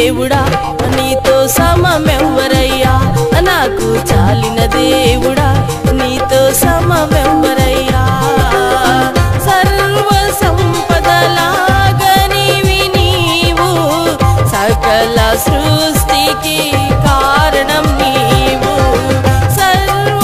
దేవుడా నీతో సమమెవ్వరయ్యా నాకు చాలిన దేవుడా నీతో సమమెవ్వరయ్యా సర్వ సంపదలాగనివి నీవు సకల సృష్టికి కారణం నీవు సర్వ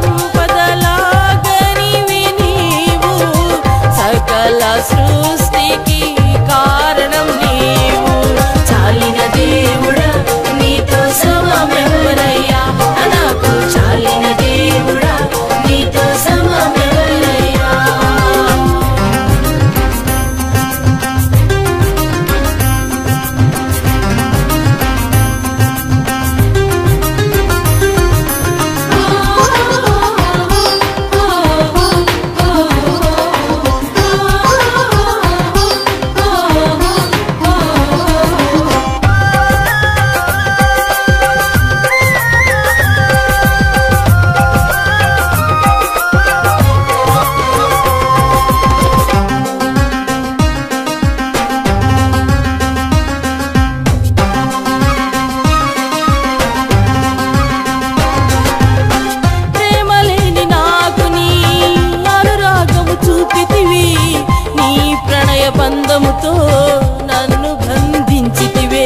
సంపదలాగనివి నీవు సకల సృష్టికి కారణం నీవు చాలిన దేవుడా నీతో సమమెవరయ్యా నాకు చాలిన దేవుడా నీతో సమమెవరయ్యా ప్రేమలేని నాకు నీ అనురాగము చూపితివి నీ ప్రణయ బంధముతో నన్ను బంధించితివే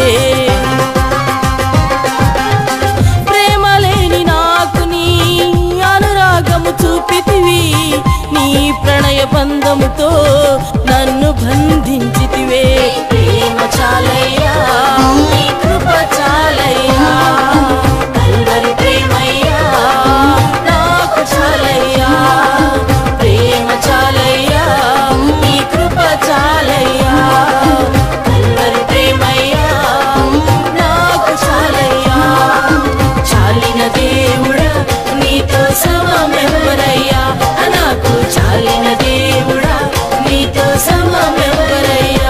ప్రేమలేని నాకు నీ అనురాగము చూపితివి నీ ప్రణయ బంధముతో నన్ను బంధించితివే ప్రేమ చాలయ్యా నీ కృప చాలయ్యా కల్వరి ప్రేమయ్యా నాకు చాలయ్యా ప్రేమ చాలయ్యా నీ కృప చాలయ్యా కల్వరి ప్రేమయ్యా నాకు చాలయ్యా చాలిన దేవుడా నీతో సమమెవరయ్యా నాకు చాలిన దేవుడా నీతో సమమెవరయ్యా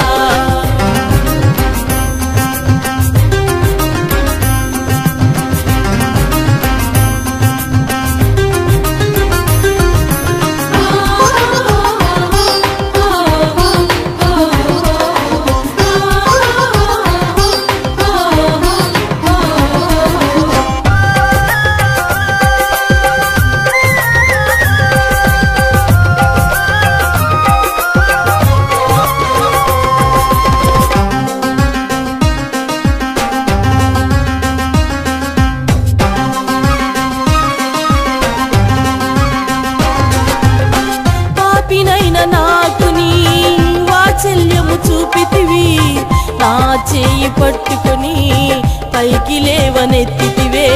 పాపినైన నాకు నీ వాత్సల్యము చూపితివి నా చేయి పట్టుకొని పైకి లేవనెత్తితివే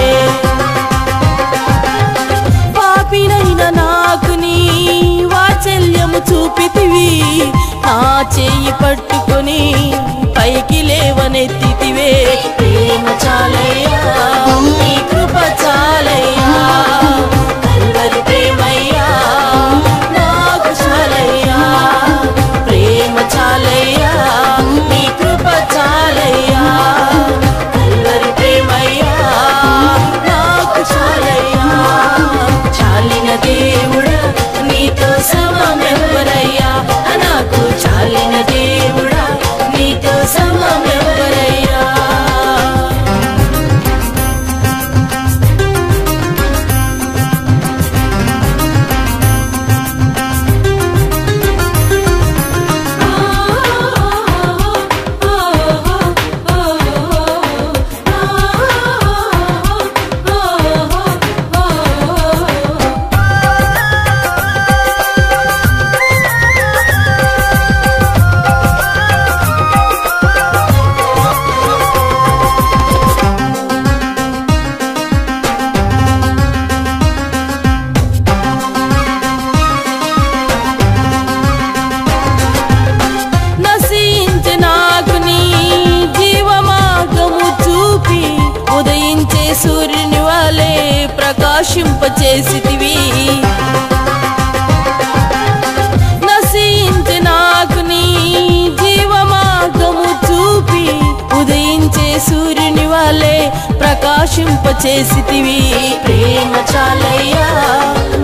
పాపినైన నాకు నీ వాత్సల్యము చూపితివి నా చేయి పట్టుకొని పైకి లేవనెత్తితివే ప్రేమ చాలయ్యా నీ కృప చాలయ్యా కల్వరి ప్రేమయ్యా నాకు చాలయ్యా ప్రేమ చాలయ్యా నీ కృప చాలయ్యా కల్వరి ప్రేమయ్యా నాకు చాలయ్యా చాలిన దేవుడా నీతో సమమెవరయ్యా నాకు చాలిన దేవుడా నీతో సమమెవరయ్యా నశించే నాకు నీ జీవమార్గము చూపి ఉదయించే సూర్యుని వలె ప్రకాశింపచేసితివి నశించే నాకు నీ జీవమార్గము చూపి ఉదయించే సూర్యుని వలె ప్రకాశింపచేసితివి ప్రేమ చాలయ్యా